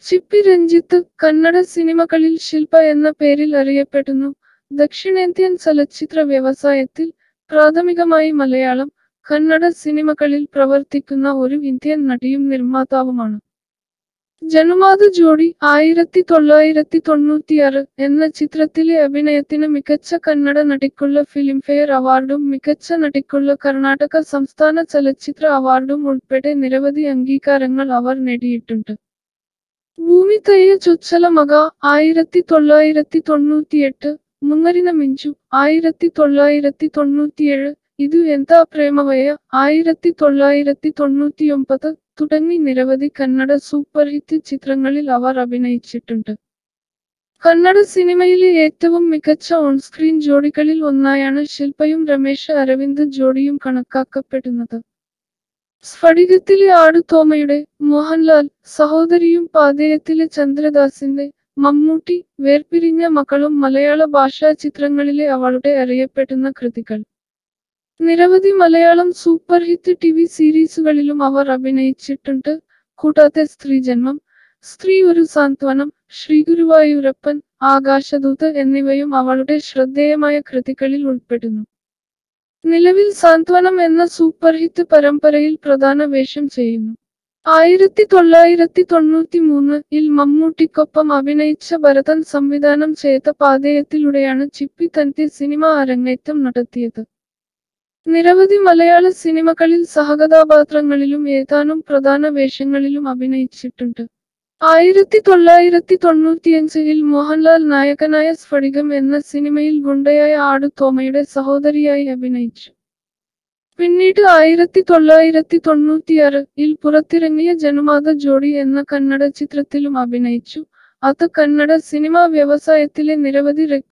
ചിപ്പി രഞ്ജിത്ത് കന്നഡ സിനിമകളിൽ ശില്പ എന്ന പേരിൽ അറിയപ്പെടുന്നു ദക്ഷിണേന്ത്യൻ ചലച്ചിത്ര വ്യവസായത്തിൽ പ്രാഥമികമായി മലയാളം കന്നഡ സിനിമകളിൽ പ്രവർത്തിക്കുന്ന ഒരു ഇന്ത്യൻ നടിയും നിർമ്മാതാവുമാണ് ജനുമാത് ജോഡി ആയിരത്തി തൊള്ളായിരത്തി തൊണ്ണൂറ്റിയാറ് എന്ന ചിത്രത്തിലെ അഭിനയത്തിന് മികച്ച കന്നഡ നടിക്കുള്ള ഫിലിംഫെയർ അവാർഡും മികച്ച നടിക്കുള്ള കർണാടക സംസ്ഥാന ചലച്ചിത്ര അവാർഡും ഉൾപ്പെടെ നിരവധി അംഗീകാരങ്ങൾ അവർ നേടിയിട്ടുണ്ട് ഭൂമി തയ്യ ചൊച്ചല മക ആയിരത്തി തൊള്ളായിരത്തി തൊണ്ണൂറ്റിയെട്ട് മുങ്ങരിന മിഞ്ചു ആയിരത്തി തൊള്ളായിരത്തി തൊണ്ണൂറ്റിയേഴ് ഇതു എന്താ പ്രേമവയ ആയിരത്തി തൊള്ളായിരത്തി തൊണ്ണൂറ്റിയൊമ്പത് തുടങ്ങി നിരവധി കന്നഡ സൂപ്പർ ഹിറ്റ് ചിത്രങ്ങളിൽ അവർ അഭിനയിച്ചിട്ടുണ്ട് കന്നഡ സിനിമയിലെ ഏറ്റവും മികച്ച ഓൺസ്ക്രീൻ ജോഡികളിൽ ഒന്നായാണ് ശില്പയും രമേശ് അരവിന്ദ് ജോഡിയും കണക്കാക്കപ്പെടുന്നത് സ്ഫടികത്തിലെ ആടുതോമയുടെ മോഹൻലാൽ സഹോദരിയും പാതയത്തിലെ ചന്ദ്രദാസിന്റെ മമ്മൂട്ടി വേർപിരിഞ്ഞ മക്കളും മലയാള ഭാഷാ ചിത്രങ്ങളിലെ അവളുടെ അറിയപ്പെടുന്ന കൃതികൾ നിരവധി Malayalam super hit T V സീരീസുകളിലും അവർ അഭിനയിച്ചിട്ടുണ്ട് കൂടാതെ സ്ത്രീജന്മം സ്ത്രീ ഒരു സാന്ത്വനം ശ്രീഗുരുവായൂരപ്പൻ ആകാശദൂത് എന്നിവയും അവളുടെ ശ്രദ്ധേയമായ കൃതികളിൽ ഉൾപ്പെടുന്നു നിലവിൽ സാന്ത്വനം എന്ന സൂപ്പർ ഹിറ്റ് പരമ്പരയിൽ പ്രധാന വേഷം ചെയ്യുന്നു ആയിരത്തി തൊള്ളായിരത്തി തൊണ്ണൂറ്റി മൂന്ന് ഇൽ മമ്മൂട്ടിക്കൊപ്പം അഭിനയിച്ച ഭരതൻ സംവിധാനം ചെയ്ത പാതയത്തിലൂടെയാണ് ചിപ്പി തന്റെ സിനിമ അരങ്ങേറ്റം നടത്തിയത് നിരവധി മലയാള സിനിമകളിൽ സഹകഥാപാത്രങ്ങളിലും ഏതാനും പ്രധാന വേഷങ്ങളിലും അഭിനയിച്ചിട്ടുണ്ട് ആയിരത്തി തൊള്ളായിരത്തി തൊണ്ണൂറ്റിയഞ്ചിൽ മോഹൻലാൽ നായകനായ സ്ഫടികം എന്ന സിനിമയിൽ ഗുണ്ടയായ ആടു തോമയുടെ സഹോദരിയായി അഭിനയിച്ചു പിന്നീട് ആയിരത്തി തൊള്ളായിരത്തി തൊണ്ണൂറ്റിയാറ് ഇൽ പുറത്തിറങ്ങിയ ജനുമാത ജോഡി എന്ന കന്നഡ ചിത്രത്തിലും അഭിനയിച്ചു അത് കന്നഡ സിനിമാ വ്യവസായത്തിലെ നിരവധി